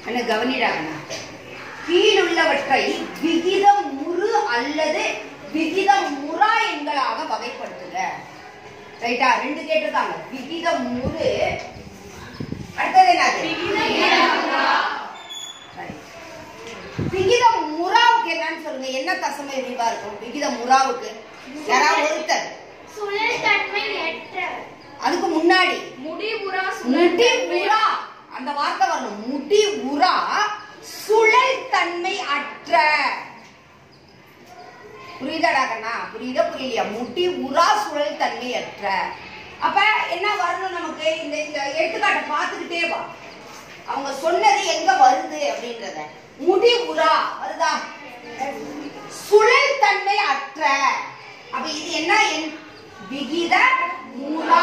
என்ன கவனிடாங்கண்ணா கீழுள்ளவற்றை விகித முறு அல்லது விகித முறா எண்களாக வகைப்படுத்துக ரைட்டா ரெண்டு கேட்டிருக்காங்க விகித முறு அடுத்தது என்னது Right. விகித முறாவுக்கு என்னன்னு சொல்லுங்க என்ன தசம விரிவா இருக்கும் விகித முறாவுக்கு யாராவது ஒருத்தர் சுழல் தன்மை ஏற்ற அதுக்கு முன்னாடி முடிவுறா முடி உரா அந்த வார்த்தை வரணும் முடி உரா சுழல் தன்மை அற்ற புரியுதாடா கண்ணா புரியுதா புரியலையா முடி உரா சுழல் தன்மை அற்ற அப்ப என்ன வரணும் நமக்கு இந்த இந்த எடுத்துக்காட்டை பார்த்துக்கிட்டே வா அவங்க சொன்னது எங்க வருது அப்படின்றத முடி உரா வருதா சுழல் தன்மை அற்ற அப்ப இது என்ன எண்? விகித முறா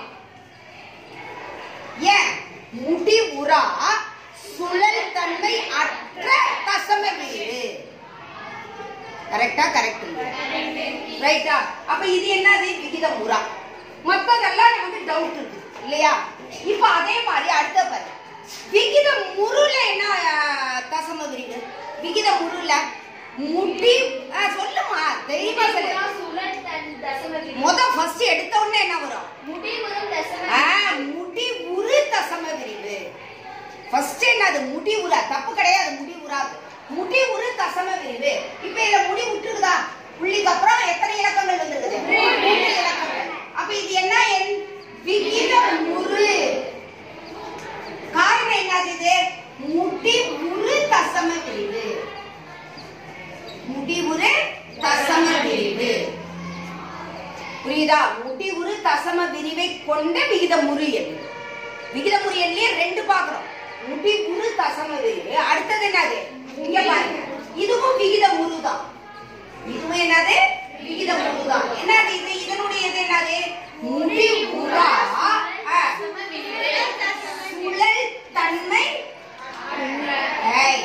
ஏன் முடி உரா சுழல் தன்மை அற்ற தசம வீடு கரெக்டா கரெக்ட் ரைட்டா அப்ப இது என்னது விகித உரா மத்ததெல்லாம் நமக்கு டவுட் இருக்கு இல்லையா இப்ப அதே மாதிரி அடுத்த பாரு விகித முருல என்ன அஹ், தசம விரிவு விகித முருல முடி அஹ், சொல்லுமா தெளிவா சொல்லு சுழல் தன் தசம முத ஃபர்ஸ்ட் எடுத்த உடனே என்ன வரும் முடிவுறும் தசம ஆ, முடி உரு தசம விரிவு ஃபர்ஸ்ட் என்னது முடி உரா தப்பு கிடையாது முடி உராது முடி உரு தசம விரிவு இப்ப இதுல முடி விட்டுருதா புள்ளிக்கு அப்புறம் எத்தனை இலக்கங்கள் வந்திருக்குது மூன்று இலக்கங்கள் அப்ப இது என்ன எண் விகித முரு காரணம் என்னது இது முடி உரு தசம விரிவு முடி உரு தசம விரிவு புரியுதா முடிவுறு தசம விரிவை கொண்ட விகிதமுறு எண் விகிதமுறு எண்லயே ரெண்டு பாக்குறோம் முடிவுறு தசம விரிவு அடுத்தது என்னது இங்க பாருங்க இதுவும் விகிதமுறு தான் இதுவும் என்னது விகிதமுறு தான் என்னது இது இதனுடைய இது என்னது முடிவுறா ஆ, சுழல் தன்மை ஏய்,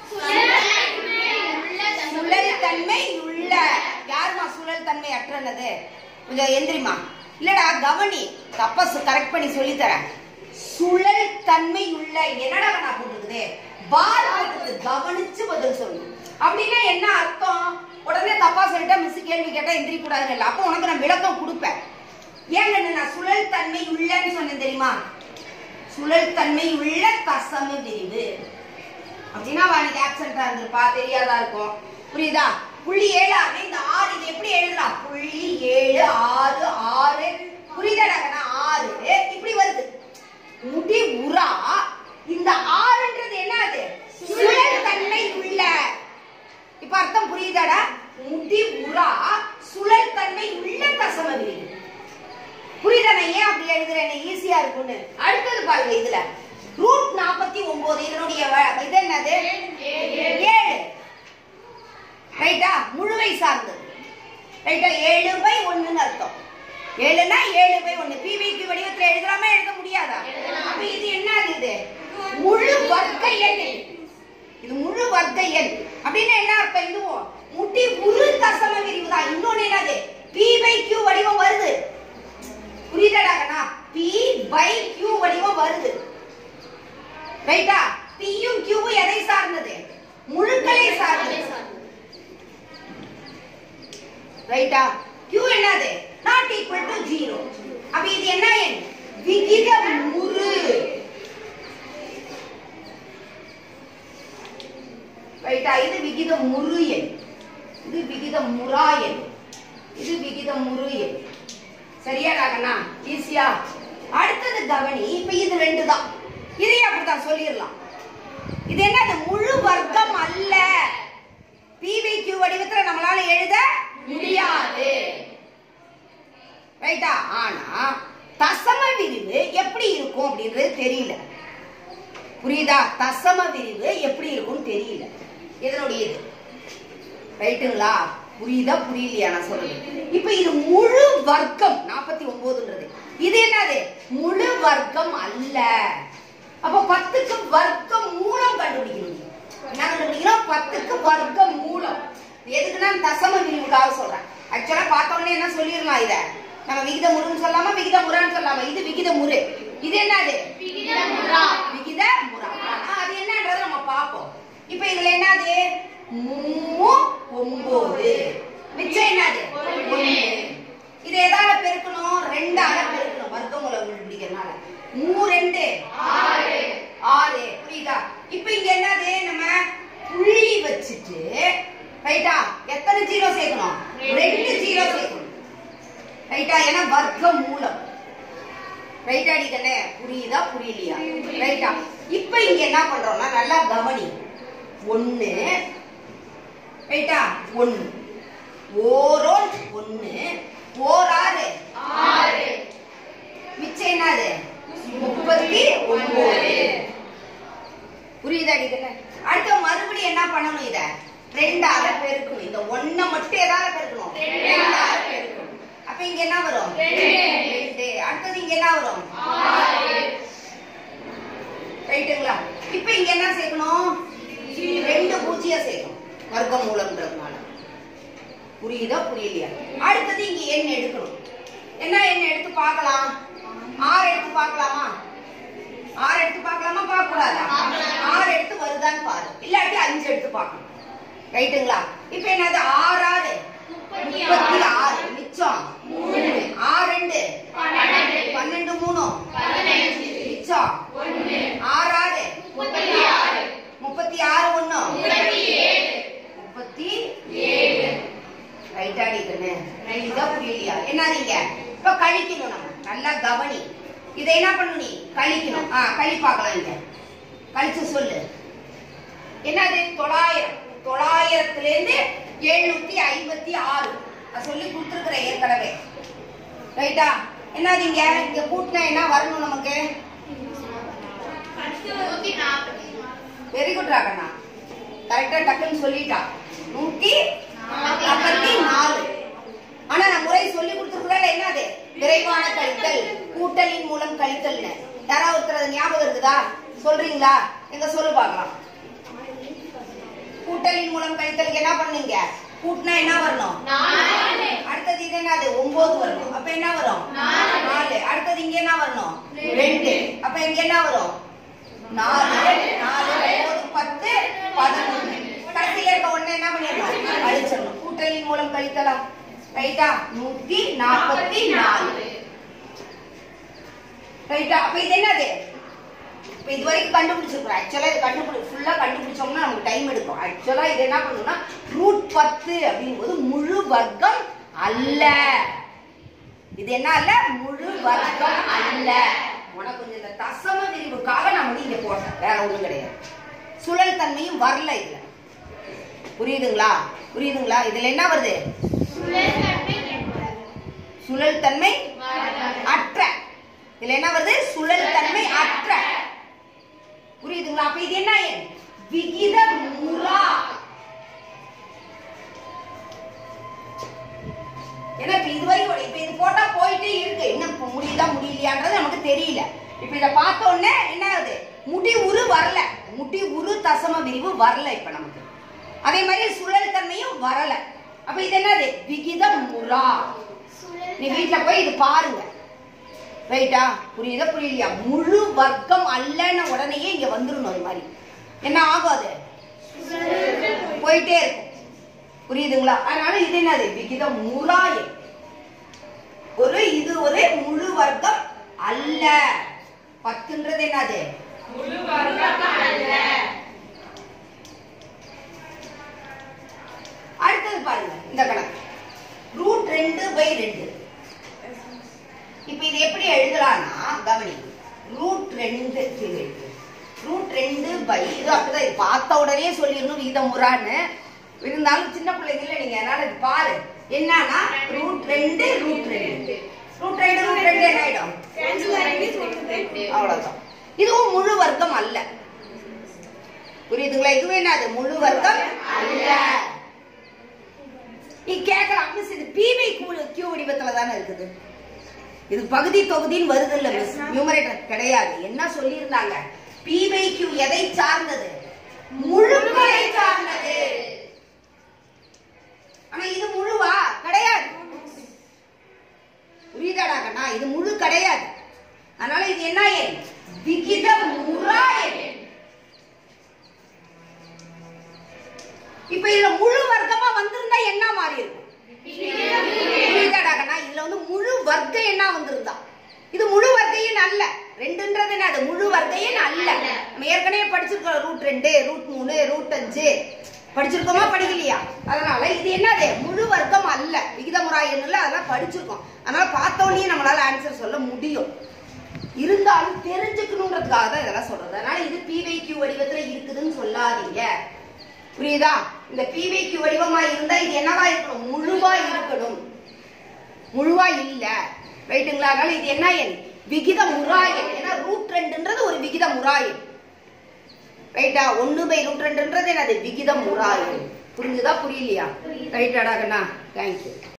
சுழல் தன்மை உள்ள யாருமா சுழல் தன்மை அற்றனது கொஞ்சம் எந்திரிமா இல்லடா கவனி தப்பா கரெக்ட் பண்ணி சொல்லி தரேன் சுழல் தன்மை உள்ள என்னடா நான் போட்டுருக்குது பார் போட்டுருக்கு கவனிச்சு பதில் சொல்லணும் அப்படின்னா என்ன அர்த்தம் உடனே தப்பா சொல்லிட்டா மிஸ் கேள்வி கேட்டா எந்திரிக்க கூடாதுன்னு இல்லை அப்போ உனக்கு நான் விளக்கம் கொடுப்பேன் ஏங்க நான் சுழல் தன்மை உள்ளன்னு சொன்னேன் தெரியுமா சுழல் தன்மை உள்ள தசம விரிவு அப்படின்னா அவனுக்கு ஆப்சென்டா இருந்திருப்பா தெரியாதா இருக்கும் புரியுதா புள்ளி ஏழு ஆறு இந்த ஆறு இது எப்படி எழுதலாம் புள்ளி ஏழு ஆறு ஆறு புரியுதாடா கண்ணா? ஆறு இப்படி வருது முடி உரா இந்த ஆறுன்றது என்னது சுழல் தன்மை உள்ள இப்ப அர்த்தம் புரியுதாடா முடி உரா சுழல் தன்மை உள்ள தசம விரிவு புரியுதா நான் ஏன் அப்படி எழுதுறேன் ஈஸியா இருக்கும்னு அடுத்தது பாருங்க இதுல ரூட் நாற்பத்தி ஒன்பது இதனுடைய வ- இது என்னது ஏழு ரைட்டா முழுவை சார்ந்தது ரைட்டா ஏழு பை ஒண்ணுன்னு அர்த்தம் ஏழுனா ஏழு பை ஒண்ணு பிவிக்கு வடிவத்துல எழுதலாமா எழுத முடியாதா அப்ப இது என்னது இது முழு வர்க்க எண் இது. இது முழு வர்க்க எண் அப்படின்னா என்ன அர்த்தம் இதுவும் முட்டி உரு தசம விரிவு தான் இன்னொன்னு என்னது பி பை கியூ வடிவம் வருது புரியுதாடாங்கண்ணா பி பை கியூ வடிவம் வருது ரைட்டா பியும் கியூவும் எதை சார்ந்தது முழுக்களை சார்ந்தது ரைட்டா கியூ என்னது நாட் ஈக்குவல் டு ஜீரோ அப்ப இது என்ன எண் விகித முறு ரைட்டா இது விகித முறு எண் இது விகித முறா எண் இது விகித முறு எண் சரியா ராகண்ணா ஈஸியா அடுத்தது கவனி இப்ப இது ரெண்டு தான் இதையும் அப்படித்தான் சொல்லிடலாம் இது என்னது முழு வர்க்கம் அல்ல பிவிக்யூ வடிவத்துல நம்மளால எழுத முடியாது ரைட்டா ஆனா தசம விரிவு எப்படி இருக்கும் அப்படின்றது தெரியல புரியுதா தசம விரிவு எப்படி இருக்கும்னு தெரியல இதனுடைய இது ரைட்டுங்களா புரியுதா புரியலையா நான் சொல்றது இப்ப இது முழு வர்க்கம் நாற்பத்தி ஒன்பதுன்றது இது என்னது முழு வர்க்கம் அல்ல அப்ப பத்துக்கு வர்க்கம் மூலம் கண்டுபிடிக்கணும் என்ன கண்டுபிடிக்கணும் பத்துக்கு வர்க்கம் மூலம் இது எதுக்குன்னா தசம விரிவுக்காக சொல்றேன் ஆக்சுவலா பார்த்த உடனே என்ன சொல்லிடலாம் இத நம்ம விகித முருன்னு சொல்லாம விகித முறான்னு சொல்லாம இது விகித முறு இது என்னது விகித முறா ஆனா அது என்னன்றது நம்ம இதுல என்னது மூ ஒன்பது மிச்சம் என்னது ஒண்ணு இது எதால பெருக்கணும் ரெண்டால பெருக்கணும் வர்க்கமூலம் கண்டுபிடிக்கிறதுனால மூ ரெண்டு ஆறு புரியுதா இப்ப இங்க என்னது நம்ம புள்ளி வச்சுட்டு ரைட்டா எத்தனை ஜீரோ சேர்க்கணும் ரெண்டு ஜீரோ சேர்க்கணும் ரைட்டா ஏன்னா வர்க்க மூலம் ரைட்டா அடிக்கண்ணே புரியுதா புரியலையா ரைட்டா இப்ப இங்க என்ன பண்றோம்னா நல்லா கவனி ஒண்ணு ரைட்டா ஒண்ணு ஓரோன் ஒண்ணு ஓராறு மிச்சம் என்னது முப்பத்தி ஒன்பது புரியுதா அடிக்கண்ணே அடுத்த மறுபடியும் என்ன பண்ணணும் இத ரெண்டால பெருக்கணும் இந்த ஒண்ண மட்டும் எதால பெருக்கணும் ரெண்டால பெருக்கணும் அப்ப இங்க என்ன வரும் ரெண்டு அடுத்தது இங்க என்ன வரும் ரைட்டுங்களா இப்ப இங்க என்ன சேர்க்கணும் ரெண்டு பூஜ்ஜியம் சேர்க்கணும் வர்க்க மூலம்ன்றதுனால புரியுதா புரியலையா அடுத்தது இங்க எண் எடுக்கணும் என்ன எண் எடுத்து பார்க்கலாம் ஆறு எடுத்து பார்க்கலாமா ஆறு எடுத்து பார்க்கலாமா பார்க்க கூடாதா ஆறு எடுத்து வருதான்னு பாரு இல்லாட்டி அஞ்சு எடுத்து பார்க்கணும் ரைட்டுங்களா இப்ப என்னது ஆறாறு முப்பத்தி ஆறு மிச்சம் மூணு ஆறு ரெண்டு பன்னெண்டு மூணு மிச்சம் ஆறு ஆறு முப்பத்தி ஆறு ஒண்ணு முப்பத்தி ரைட்டா அடிக்கண்ணு புரியுதா புரியலையா என்ன நீங்க இப்ப கழிக்கணும் நம்ம நல்லா கவனி இதை என்ன பண்ணணும் நீ கழிக்கணும் ஆ கழி பார்க்கலாம் இங்க கழிச்சு சொல்லு என்னது தொள்ளாயிரம் தொள்ளாயிரத்துல இருந்து எழுநூத்தி ஐம்பத்தி ஆறு நான் சொல்லி கொடுத்துருக்குறேன் ஏற்கனவே ரைட்டா என்னது இங்க இங்க கூட்டினா என்ன வரணும் நமக்கு வெரி குட் ராகண்ணா கரெக்டா டக்குன்னு சொல்லிட்டா நூத்தி நாற்பத்தி நாலு ஆனா நான் முறை சொல்லி கொடுத்துருக்கல என்னது விரைவான கழித்தல் கூட்டலின் மூலம் கழித்தல்னு யாராவது ஒருத்தர் அது ஞாபகம் இருக்குதா சொல்றீங்களா எங்க சொல்லு பார்க்கலாம் கூட்டலின் மூலம் கழித்தலுக்கு என்ன பண்ணீங்க கூட்டினா என்ன வரணும் அடுத்தது இது என்னது ஒன்பது வரணும் அப்ப என்ன வரும் நாலு அடுத்தது இங்க என்ன வரணும் ரெண்டு அப்ப இங்க என்ன வரும் நாலு நாலு ஒன்பது பத்து பதினொன்னு கடைசியில இருக்க ஒண்ணு என்ன பண்ணிடணும் அழிச்சிடணும் கூட்டலின் மூலம் கழித்தலாம் ரைட்டா நூத்தி நாற்பத்தி நாலு ரைட்டா அப்ப இது என்னது இப்ப இது வரைக்கும் கண்டுபிடிச்சிருக்கோம் ஆக்சுவலா இது கண்டுபிடி ஃபுல்லா கண்டுபிடிச்சோம்னா நமக்கு டைம் எடுக்கும் ஆக்சுவலா இது என்ன பண்ணணும்னா ரூட் பத்து அப்படிங்கும்போது முழு வர்க்கம் அல்ல இது என்ன அல்ல முழு வர்க்கம் அல்ல உனக்கு கொஞ்சம் இந்த தசம விரிவுக்காக நான் வந்து இங்க போட்டேன் வேற ஒண்ணும் கிடையாது சுழல் தன்மையும் வரல இதுல புரியுதுங்களா புரியுதுங்களா இதுல என்ன வருது சுழல் தன்மை அற்ற இதுல என்ன வருது சுழல் தன்மை அற்ற புரியுதுங்களா அப்ப இது என்ன எண் விகித முறா ஏன்னா இப்ப இது வரைக்கும் இப்ப இது போட்டா போயிட்டே இருக்கு இன்னும் இப்ப முடியுதா முடியலையான்றது நமக்கு தெரியல இப்ப இத பார்த்த உடனே என்ன ஆகுது முடி உரு வரல முடி உரு தசம விரிவு வரல இப்ப நமக்கு அதே மாதிரி சுழல் தன்மையும் வரல அப்ப இது என்னது விகித முறா நீ வீட்ல போய் இது பாருங்க ரைட்டா புரியுதா புரியலையா முழு வர்க்கம் அல்லன உடனேயே இங்க வந்துடணும் அது மாதிரி என்ன ஆகும் அது போயிட்டே இருக்கும் புரியுதுங்களா அதனால இது என்னது விகிதம் முறாய் ஒரு இது ஒரு முழு வர்க்கம் அல்ல பத்துன்றது என்னது அடுத்தது பாருங்க இந்த கணக்கு ரூட் ரெண்டு பை ரெண்டு இப்ப இது எப்படி எழுதலாம்னா கவனி ரூட் ரெண்டு ரூட் ரெண்டு பை இது அப்படிதான் இது பார்த்த உடனே சொல்லிடணும் விகிதமுறான்னு இருந்தாலும் சின்ன பிள்ளைங்கள நீங்க அதனால இது பாரு என்னன்னா ரூட் ரெண்டு ரூட் ரெண்டு ரூட் ரெண்டு ரூட் ரெண்டு என்ன ஆயிடும் அவ்வளவுதான் இதுவும் முழு வர்க்கம் அல்ல புரியுதுங்களா இதுவும் என்னது முழு வர்க்கம் அல்ல நீ கேட்கலாம் மிஸ் இது பிபி கியூ வடிவத்துல தானே இருக்குது இது பகுதி தொகுதின்னு வருது இல்ல மிஸ் நியூமரேட்டர் கிடையாது என்ன சொல்லியிருந்தாங்க பி பை கியூ எதை சார்ந்தது முழுக்களை சார்ந்தது ஆனா இது முழுவா கிடையாது புரியுதாடா கண்ணா இது முழு கிடையாது அதனால இது என்ன எண் விகித முறா எண் இப்ப இதுல முழு வர்க்கமா வந்திருந்தா என்ன மாறி இருக்கும் புரியுதாடாக்கண்ணா இதுல வந்து முழு வர்க்க என்ன வந்திருந்தா இது முழு வர்க்கையின் அல்ல ரெண்டுன்றது என்ன அது முழு வர்க்கையின் அல்ல நம்ம ஏற்கனவே படிச்சிருக்கோம் ரூட் ரெண்டு ரூட் மூணு ரூட் அஞ்சு படிச்சிருக்கோமா படிக்கலையா அதனால இது என்னது முழு வர்க்கம் அல்ல விகிதமுறாயன் இல்ல அதெல்லாம் படிச்சிருக்கோம் அதனால பார்த்தோன்னே நம்மளால ஆன்சர் சொல்ல முடியும் இருந்தாலும் தெரிஞ்சுக்கணுன்றதுக்காக தான் இதெல்லாம் சொல்றது அதனால இது பிவைக்யூ வடிவத்துல இருக்குதுன்னு சொல்லாதீங்க புரியுதா இந்த பிவைக்யூ வடிவமா இருந்தா இது என்னவா இருக்கணும் முழுவா இருக்கணும் முழுவா இல்ல ரைட்டுங்களா அதனால இது என்ன எண் விகித முறாயன் ஏன்னா ரூட் ரெண்டுன்றது ஒரு விகித முறாயன் ரைட்டா ஒன்னு பை ரூட் ரெண்டுன்றது என்னது விகித முறாயன் புரிஞ்சுதா புரியலையா ரைட்டாடா கண்ணா தேங்க்யூ